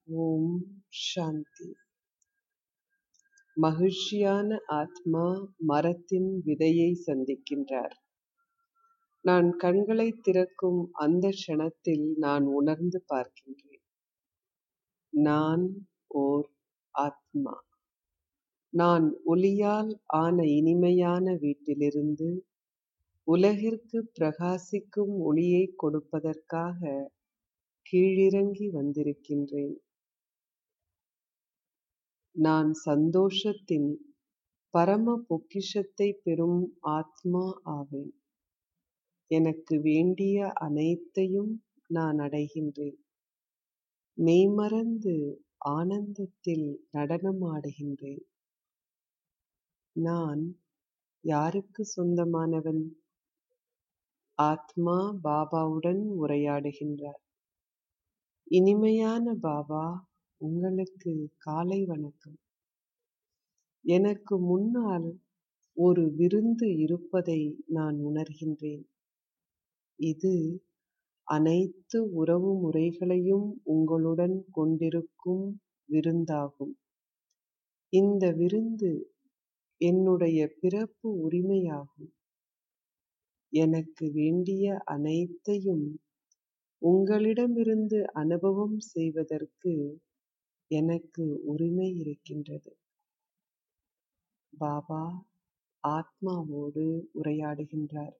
ஓம் சாந்தி மகிழ்ச்சியான ஆத்மா மரத்தின் விதையை சந்திக்கின்றார் நான் கண்களை திறக்கும் அந்த க்ஷணத்தில் நான் உணர்ந்து பார்க்கின்றேன் நான் ஓர் ஆத்மா நான் ஒளியால் ஆன இனிமையான வீட்டிலிருந்து உலகிற்கு பிரகாசிக்கும் ஒளியை கொடுப்பதற்காக கீழிறங்கி வந்திருக்கின்றேன் நான் சந்தோஷத்தின் பரம பொக்கிஷத்தை பெறும் ஆத்மா ஆவேன் எனக்கு வேண்டிய அனைத்தையும் நான் அடைகின்றேன் மெய்மறந்து ஆனந்தத்தில் நடனமாடுகின்றேன் நான் யாருக்கு சொந்தமானவன் ஆத்மா பாபாவுடன் உரையாடுகின்றார் இனிமையான பாபா உங்களுக்கு காலை வணக்கம் எனக்கு முன்னால் ஒரு விருந்து இருப்பதை நான் உணர்கின்றேன் இது அனைத்து உறவு முறைகளையும் உங்களுடன் கொண்டிருக்கும் விருந்தாகும் இந்த விருந்து என்னுடைய பிறப்பு உரிமையாகும் எனக்கு வேண்டிய அனைத்தையும் உங்களிடமிருந்து அனுபவம் செய்வதற்கு எனக்கு உரிமை இருக்கின்றது பாபா ஆத்மாவோடு உரையாடுகின்றார்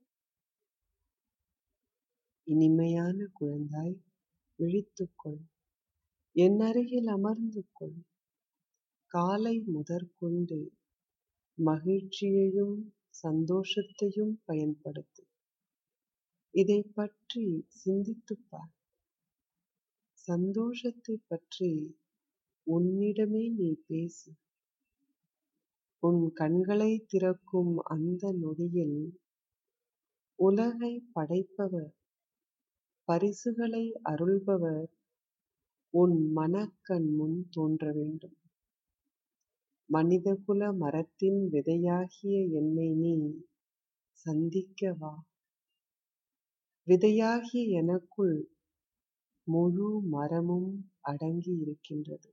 இனிமையான குழந்தாய் விழித்துக்கொள் என் அருகில் அமர்ந்து கொள் காலை முதற்கொண்டு மகிழ்ச்சியையும் சந்தோஷத்தையும் பயன்படுத்து இதை பற்றி சிந்தித்துப் பார் சந்தோஷத்தை பற்றி உன்னிடமே நீ பேசு உன் கண்களை திறக்கும் அந்த நொடியில் உலகை படைப்பவர் பரிசுகளை அருள்பவர் உன் மனக்கண் முன் தோன்ற வேண்டும் மனிதகுல மரத்தின் விதையாகிய என்னை நீ சந்திக்க வா விதையாகிய எனக்குள் முழு மரமும் அடங்கி இருக்கின்றது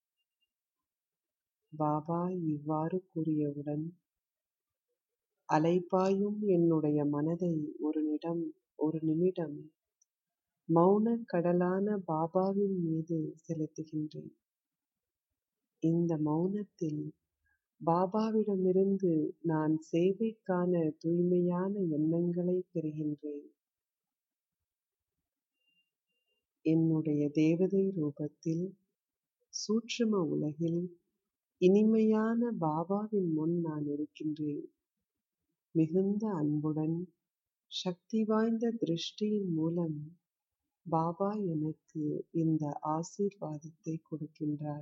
பாபா இவ்வாறு கூறியவுடன் அலைபாயும் என்னுடைய மனதை ஒரு நிடம் ஒரு நிமிடம் மௌன கடலான பாபாவின் மீது செலுத்துகின்றேன் இந்த மௌனத்தில் பாபாவிடமிருந்து நான் சேவைக்கான தூய்மையான எண்ணங்களை பெறுகின்றேன் என்னுடைய தேவதை ரூபத்தில் சூட்சும உலகில் இனிமையான பாபாவின் முன் நான் இருக்கின்றேன் மிகுந்த அன்புடன் சக்தி வாய்ந்த திருஷ்டியின் மூலம் பாபா எனக்கு இந்த ஆசீர்வாதத்தை கொடுக்கின்றார்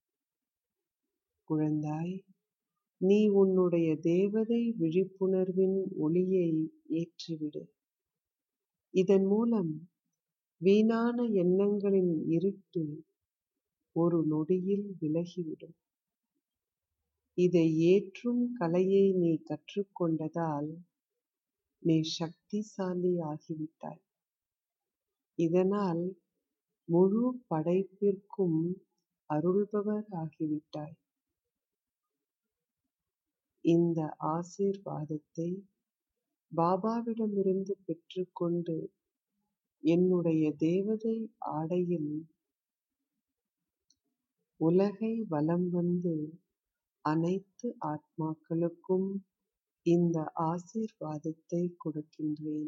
குழந்தாய் நீ உன்னுடைய தேவதை விழிப்புணர்வின் ஒளியை ஏற்றிவிடு இதன் மூலம் வீணான எண்ணங்களின் இருட்டு ஒரு நொடியில் விலகிவிடும் இதை ஏற்றும் கலையை நீ கற்றுக்கொண்டதால் நீ சக்திசாலி ஆகிவிட்டாய் இதனால் முழு படைப்பிற்கும் அருள்பவர் ஆகிவிட்டாய் இந்த ஆசீர்வாதத்தை பாபாவிடமிருந்து பெற்றுக்கொண்டு என்னுடைய தேவதை ஆடையில் உலகை வலம் வந்து அனைத்து ஆத்மாக்களுக்கும் இந்த ஆசீர்வாதத்தை கொடுக்கின்றேன்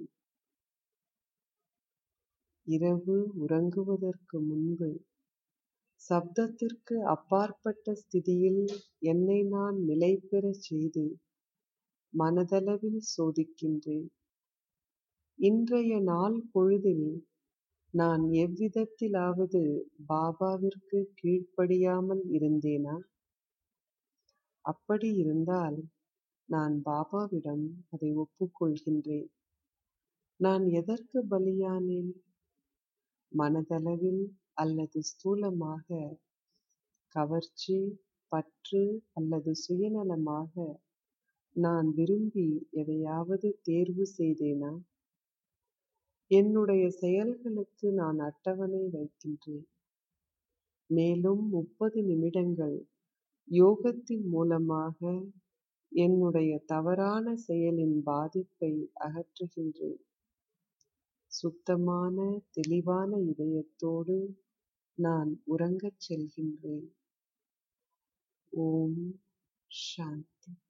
இரவு உறங்குவதற்கு முன்பு சப்தத்திற்கு அப்பாற்பட்ட ஸ்திதியில் என்னை நான் நிலை பெறச் செய்து மனதளவில் சோதிக்கின்றேன் இன்றைய நாள் பொழுதில் நான் எவ்விதத்திலாவது பாபாவிற்கு கீழ்ப்படியாமல் இருந்தேனா அப்படி இருந்தால் நான் பாபாவிடம் அதை ஒப்புக்கொள்கின்றேன் நான் எதற்கு பலியானேன் மனதளவில் அல்லது ஸ்தூலமாக கவர்ச்சி பற்று அல்லது சுயநலமாக நான் விரும்பி எதையாவது தேர்வு செய்தேனா என்னுடைய செயல்களுக்கு நான் அட்டவணை வைக்கின்றேன் மேலும் முப்பது நிமிடங்கள் யோகத்தின் மூலமாக என்னுடைய தவறான செயலின் பாதிப்பை அகற்றுகின்றேன் சுத்தமான தெளிவான இதயத்தோடு நான் உறங்கச் செல்கின்றேன் ஓம் சாந்தி